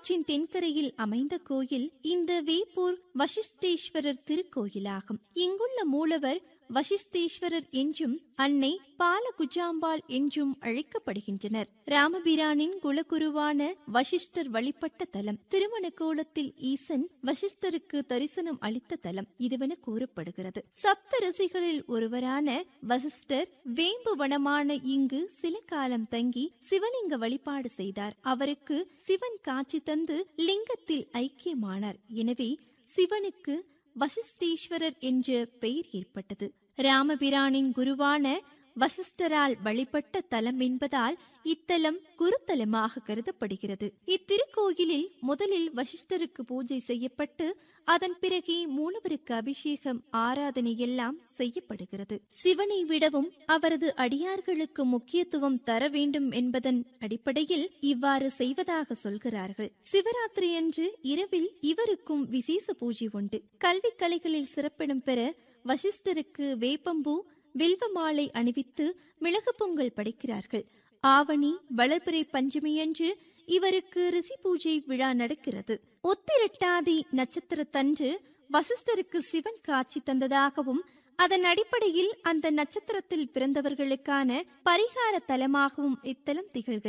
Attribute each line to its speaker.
Speaker 1: ஆற்றின் தென்கரையில் அமைந்த கோயில் இந்த வேப்பூர் வசிஷ்டேஸ்வரர் திருக்கோயிலாகும் இங்குள்ள மூலவர் வசிஷ்டேஸ்வரர் என்றும் அன்னை பாலகுஜாம்பாள் என்றும் அழைக்கப்படுகின்றனர் ராமபிரானின் குலகுருவான வசிஷ்டர் வழிபட்ட தலம் திருமண கோலத்தில் ஈசன் வசிஷ்டருக்கு தரிசனம் அளித்த தலம் இதுவென கூறப்படுகிறது சப்த ரிஷிகளில் ஒருவரான வசிஷ்டர் வேம்பு வனமான இங்கு சில காலம் தங்கி சிவலிங்க வழிபாடு செய்தார் அவருக்கு சிவன் காட்சி தந்து லிங்கத்தில் ஐக்கியமானார் எனவே சிவனுக்கு வசிஷ்டேஸ்வரர் என்ற பெயர் ஏற்பட்டது ராமபிரானின் குருவான வசிஷ்டரால் வழிபட்ட தலம் என்பதால் இத்தலம் குருத்தலமாக கருதப்படுகிறது இத்திருக்கோயிலில் முதலில் வசிஷ்டருக்கு பூஜை செய்யப்பட்டு அதன் பிறகே மூலவருக்கு அபிஷேகம் ஆராதனை எல்லாம் செய்யப்படுகிறது சிவனை விடவும் அவரது அடியார்களுக்கு முக்கியத்துவம் தர வேண்டும் என்பதன் அடிப்படையில் இவ்வாறு செய்வதாக சொல்கிறார்கள் சிவராத்திரி அன்று இரவில் இவருக்கும் விசேஷ பூஜை உண்டு கல்வி கலைகளில் சிறப்பிடம் பெற வசிஷ்டருக்கு வேப்பம்பூ வில்வ மாலை அணிவித்து மிளகு பொங்கல் படைக்கிறார்கள் ஆவணி வளர்பிறை பஞ்சமியன்று இவருக்கு ரிஷி பூஜை விழா நடக்கிறது உத்திரட்டாதி நட்சத்திரத்தன்று வசிஷ்டருக்கு சிவன் காட்சி தந்ததாகவும் அதன் அடிப்படையில் அந்த நட்சத்திரத்தில் பிறந்தவர்களுக்கான பரிகார தலமாகவும் இத்தலம் திகழ்கிறது